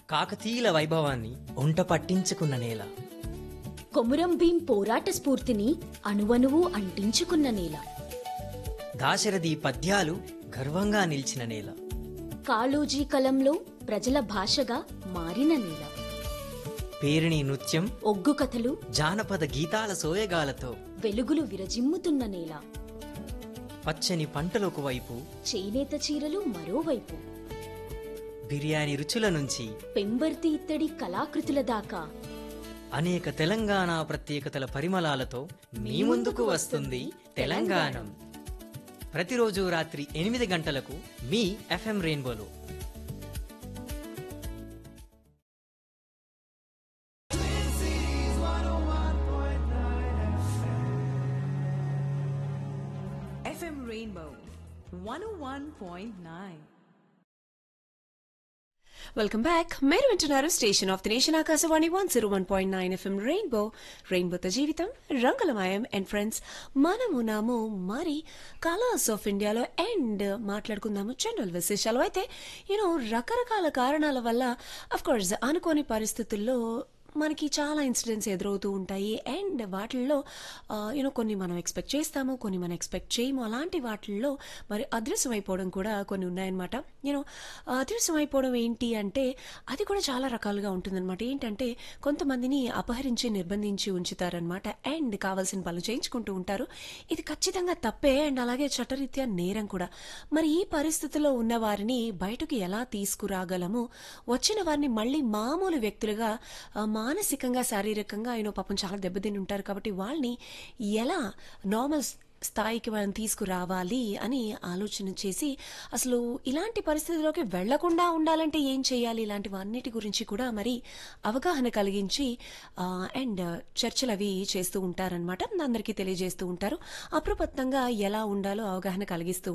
కాకతీయుల వైభవాన్ని ఒంట పట్టించుకున్న నేల కొమురం భీం పోరాట స్ఫూర్తిని అణువణువు అంటించుకున్న నేల దాశరథి పద్యాలు గర్వంగా నిలిచిన నేల కాళోజీ కలంలో ప్రజల భాషగా మారిన నేల పేరిణి నృత్యం ఒగ్గు కథలు జానపద గీతాల సోయగాలతో వెలుగులు విరజిమ్ముతున్న నేల పచ్చని పంటలకు వైపు చేనేత చీరలు మరోవైపు బిర్యానీ రుచుల నుంచి పెంబర్తి ఇత్తడి కళాకృతుల దాకా అనేక తెలంగాణ ప్రత్యేకతల పరిమళాలతో మీ ముందుకు వస్తుంది తెలంగాణం ప్రతిరోజు రాత్రి ఎనిమిది గంటలకు మీ ఎఫ్ఎం రెయిన్బోలో FM Rainbow 101.9. వెల్కమ్ బ్యాక్ మీరు వింటున్నారు station of the nation Akashvani one zero one point nine FM Rainbow రెయిన్బోతో జీవితం రంగులమయం అండ్ ఫ్రెండ్స్ మనము నాము మరి కలర్స్ ఆఫ్ ఇండియాలో అండ్ మాట్లాడుకుందాము జనరల్ విశేషాలు అయితే యూనో రకరకాల కారణాల వల్ల అఫ్ కోర్స్ అనుకోని పరిస్థితుల్లో మనకి చాలా ఇన్సిడెంట్స్ ఎదురవుతూ ఉంటాయి అండ్ వాటిల్లో యూనో కొన్ని మనం ఎక్స్పెక్ట్ చేస్తాము కొన్ని మనం ఎక్స్పెక్ట్ చేయము అలాంటి వాటిల్లో మరి అదృశ్యం అయిపోవడం కూడా కొన్ని ఉన్నాయన్నమాట యూనో అదృశ్యం అయిపోవడం ఏంటి అంటే అది కూడా చాలా రకాలుగా ఉంటుందన్నమాట ఏంటంటే కొంతమందిని అపహరించి నిర్బంధించి ఉంచుతారనమాట అండ్ కావాల్సిన పనులు చేయించుకుంటూ ఉంటారు ఇది ఖచ్చితంగా తప్పే అండ్ అలాగే చట్టరీత్యా నేరం కూడా మరి ఈ పరిస్థితిలో ఉన్న వారిని బయటకు ఎలా తీసుకురాగలము వచ్చిన వారిని మళ్ళీ మామూలు వ్యక్తులుగా ఆ, మానసికంగా శారీరకంగా ఆయన పాపం చాలా దెబ్బతిని ఉంటారు కాబట్టి వాళ్ళని ఎలా నార్మల్ స్థాయికి వాళ్ళని తీసుకురావాలి అని ఆలోచన చేసి అసలు ఇలాంటి పరిస్థితిలోకి వెళ్లకుండా ఉండాలంటే ఏం చేయాలి ఇలాంటి అన్నిటి గురించి కూడా మరి అవగాహన కలిగించి అండ్ చర్చలు అవి చేస్తూ ఉంటారనమాట అందరికీ తెలియజేస్తూ ఉంటారు అప్రమత్తంగా ఎలా ఉండాలో అవగాహన కలిగిస్తూ